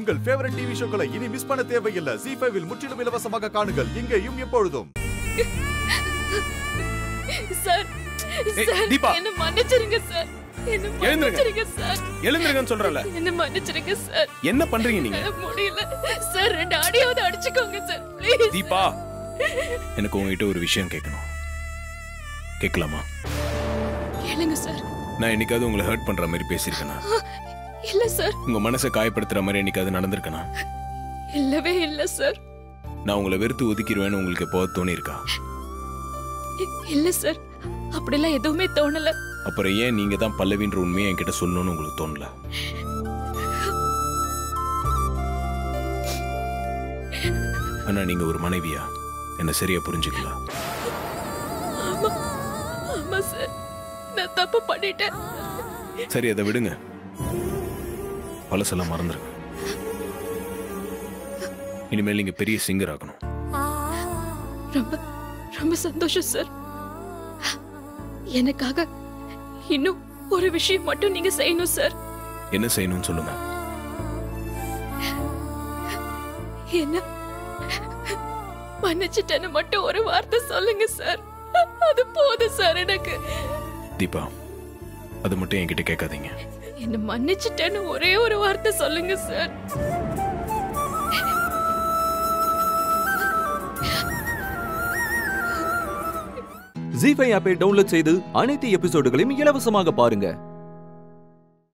உங்கள் favourite TV ஷோக்களை இனி miss பண்ண தேவையில்லை ஜி ஃபைவில் முற்றிலும் இலவசமாக காணுங்கள் இங்கேயும் எப்பொழுதும் சார் ஏய், சார் தீபா. என்ன மன்னிச்சிருங்க சார் என்ன எழுந்திருங்க. மன்னிச்சிருங்க சார் எழுந்திருங்கன்னு சொல்றல என்ன மன்னிச்சிருங்க சார் என்ன பண்றீங்க நீங்க என்னால முடியல சார் ரெண்டு அடியாவது அடிச்சுக்கோங்க சார் ப்ளீஸ் தீபா எனக்கு உங்ககிட்ட ஒரு விஷயம் கேட்கணும் கேட்கலாமா கேளுங்க சார் நான் என்னைக்காவது உங்களை ஹர்ட் பண்ற மாதிரி பேசியிருக்கேனா இல்ல சார் உங்க மனசை காயப்படுத்துற மாதிரி என்னைக்காவது நடந்திருக்கேனா இல்லவே இல்ல சார் நான் உங்களை வெறுத்து ஒதுக்கிடுவேன்னு உங்களுக்கு எப்போ தோணி இருக்கா இ- இல்ல சார் அப்படிலாம் எதுவுமே தோணல அப்புறம் ஏன் நீங்க தான் பல்லவின்ற உண்மையை என்கிட்ட சொல்லணும்னு உங்களுக்கு தோணல ஆனா நீங்க ஒரு மனைவியா என்ன சரியா புரிஞ்சுக்கல ஆமா ஆமா சார் நான் தப்பு பண்ணிட்டேன் சரி அதை விடுங்க பழசெல்லாம் மறந்துருங்க இனிமேல் நீங்க பெரிய சிங்கர் ஆகணும் ரொம்ப ரொம்ப சந்தோஷம் சார் எனக்காக இன்னும் ஒரு விஷயம் மட்டும் நீங்க செய்யணும் சார் என்ன செய்யணும்னு சொல்லுங்க என்ன மன்னிச்சிட்டேன்னு மட்டும் ஒரு வார்த்தை சொல்லுங்க சார் அது போதும் சார் எனக்கு தீபா அது மட்டும் என்கிட்ட கேட்காதீங்க என்ன மன்னிச்சிட்டேன்னு ஒரே ஒரு வார்த்தை சொல்லுங்க சார் ஜி ஃபைவ் ஆப்பை டவுன்லோட் செய்து அனைத்து எபிசோடுகளையும் இலவசமாக பாருங்க